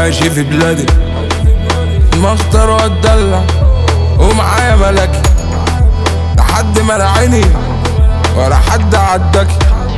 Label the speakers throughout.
Speaker 1: ماشي في بلادي مختار واتدلع ومعايا ملكي لحد ما لا عيني ولا حد عدك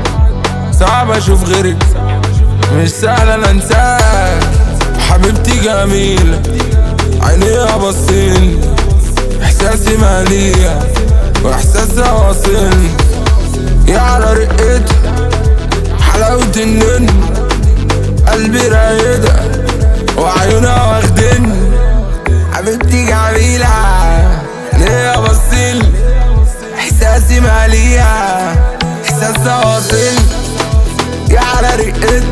Speaker 1: صعب اشوف غيرك مش سهل انا انساك حبيبتي جميلة عينيها بصين احساسي مالية واحساسها واصل يا على رقتها حلاوة النن قلبي رايدة وعيونها واخدني حبيبتي جميلة عينيها بصين احساسي مالية احساسها واصل يا على رقتها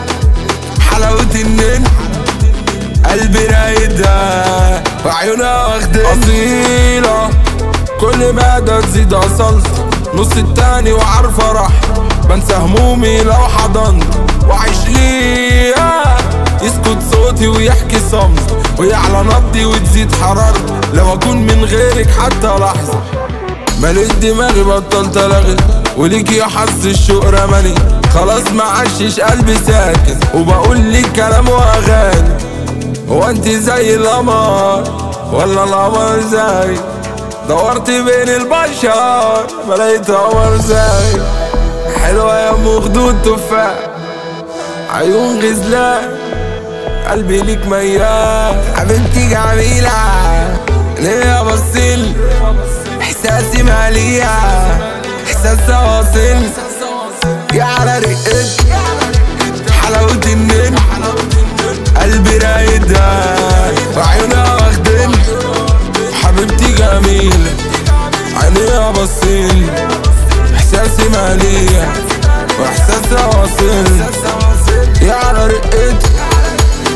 Speaker 1: حلاوة النن قلبي رايدة وعيونها واخدني أصيلة كل ما ده تزيد أصلت نص التاني وعارفة راح بنسى همومي لو حضنت وعيش ليها يسكت صوتي ويحكي صمت ويعلى نبضي وتزيد حرارتي لو اكون من غيرك حتى لحظة مليت دماغي بطلت الغي وليكي يا حظ الشوق رماني خلاص ما عشش قلبي ساكن وبقول لك كلام واغاني هو انت زي القمر ولا القمر زي دورت بين البشر ما لقيت قمر زي حلوة يا ام خدود تفاح عيون غزلان قلبي ليك ميال حبيبتي جميلة ليه بصيل احساسي مالية احساسها واصل يا على رقتي حلاوة النن قلبي رايدة وعيونها واخدني حبيبتي جميلة عينيها بصين احساسي مالية واحساسها واصل يا على رقتي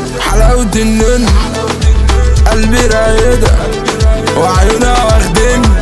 Speaker 1: حلاوة النن قلبي رايدة وعيونها واخدني